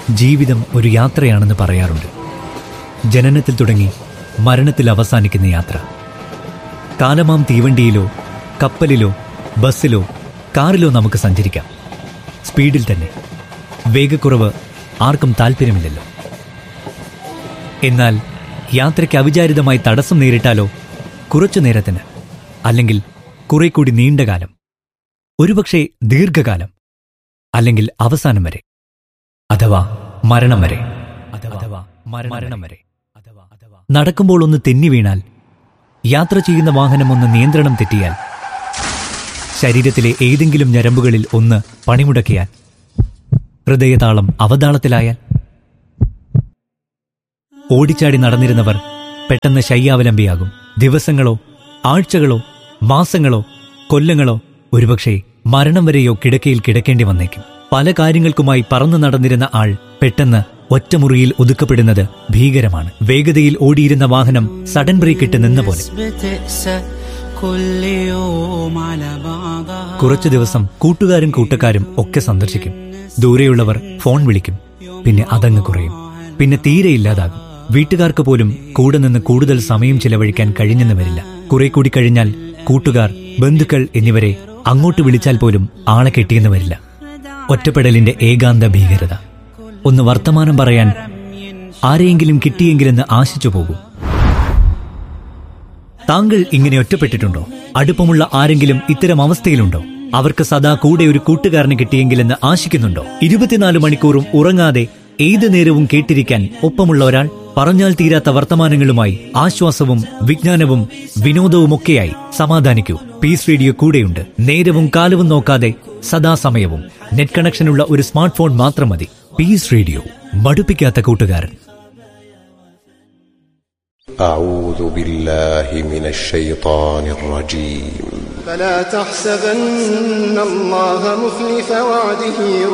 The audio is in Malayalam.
ജീവിതം ഒരു യാത്രയാണെന്ന് പറയാറുണ്ട് ജനനത്തിൽ തുടങ്ങി മരണത്തിൽ അവസാനിക്കുന്ന യാത്ര കാലമാം തീവണ്ടിയിലോ കപ്പലിലോ ബസ്സിലോ കാറിലോ നമുക്ക് സഞ്ചരിക്കാം സ്പീഡിൽ തന്നെ വേഗക്കുറവ് ആർക്കും താല്പര്യമില്ലല്ലോ എന്നാൽ യാത്രയ്ക്ക് അവിചാരിതമായി തടസ്സം നേരിട്ടാലോ കുറച്ചു നേരത്തിന് അല്ലെങ്കിൽ കുറെ കൂടി നീണ്ടകാലം ഒരുപക്ഷെ ദീർഘകാലം അല്ലെങ്കിൽ അവസാനം വരെ അഥവാ മരണം വരെ അഥവാ മരണം വരെ നടക്കുമ്പോൾ ഒന്ന് തെന്നി വീണാൽ യാത്ര ചെയ്യുന്ന വാഹനം ഒന്ന് നിയന്ത്രണം തെറ്റിയാൽ ശരീരത്തിലെ ഏതെങ്കിലും ഞരമ്പുകളിൽ ഒന്ന് പണിമുടക്കിയാൽ ഹൃദയതാളം അവതാളത്തിലായാൽ ഓടിച്ചാടി നടന്നിരുന്നവർ പെട്ടെന്ന് ശയ്യാവലംബിയാകും ദിവസങ്ങളോ ആഴ്ചകളോ മാസങ്ങളോ കൊല്ലങ്ങളോ ഒരുപക്ഷെ മരണം വരെയോ കിടക്കയിൽ കിടക്കേണ്ടി വന്നേക്കും പല കാര്യങ്ങൾക്കുമായി പറന്നു നടന്നിരുന്ന ആൾ പെട്ടെന്ന് ഒറ്റമുറിയിൽ ഒതുക്കപ്പെടുന്നത് ഭീകരമാണ് വേഗതയിൽ ഓടിയിരുന്ന വാഹനം സഡൻ ബ്രേക്ക് ഇട്ട് നിന്ന പോലെ بتقسى كل يوم على بعضها കുറച്ചു ദിവസം കൂട്ടുകാരും കൂട്ടക്കാരും ഒക്കെ സന്ദർശിക്കും ദൂരെയുള്ളവർ ഫോൺ വിളിക്കും പിന്നെ അതങ്ങ് കുറയും പിന്നെ തീരെ ഇല്ലാതാകും വീട്ടുകാർക്ക് പോലും കൂടെ നിന്ന് കൂടുതൽ സമയം ചിലവഴിക്കാൻ കഴിഞ്ഞെന്ന് വരില്ല കുറെ കൂടി കഴിഞ്ഞാൽ കൂട്ടുകാർ ബന്ധുക്കൾ എന്നിവരെ അങ്ങോട്ട് വിളിച്ചാൽ പോലും ആളെ കിട്ടിയെന്ന് വരില്ല ഒറ്റപ്പെടലിന്റെ ഏകാന്ത ഭീകരത ഒന്ന് വർത്തമാനം പറയാൻ ആരെയെങ്കിലും കിട്ടിയെങ്കിലെന്ന് ആശിച്ചു പോകും താങ്കൾ ഇങ്ങനെ ഒറ്റപ്പെട്ടിട്ടുണ്ടോ അടുപ്പമുള്ള ആരെങ്കിലും ഇത്തരം അവസ്ഥയിലുണ്ടോ അവർക്ക് സദാ കൂടെ ഒരു കൂട്ടുകാരനെ കിട്ടിയെങ്കിലെന്ന് ആശിക്കുന്നുണ്ടോ ഇരുപത്തിനാല് മണിക്കൂറും ഉറങ്ങാതെ ഏത് നേരവും കേട്ടിരിക്കാൻ ഒപ്പമുള്ള ഒരാൾ പറഞ്ഞാൽ തീരാത്ത വർത്തമാനങ്ങളുമായി ആശ്വാസവും വിജ്ഞാനവും വിനോദവുമൊക്കെയായി സമാധാനിക്കൂ പീസ് റേഡിയോ കൂടെയുണ്ട് നേരവും കാലവും നോക്കാതെ സദാസമയവും നെറ്റ് കണക്ഷനുള്ള ഒരു സ്മാർട്ട് ഫോൺ മാത്രം മതി പീസ് റേഡിയോ മടുപ്പിക്കാത്ത കൂട്ടുകാരൻ أعوذ بالله من الشيطان الرجيم فلا تحسبن الله مخلف وعده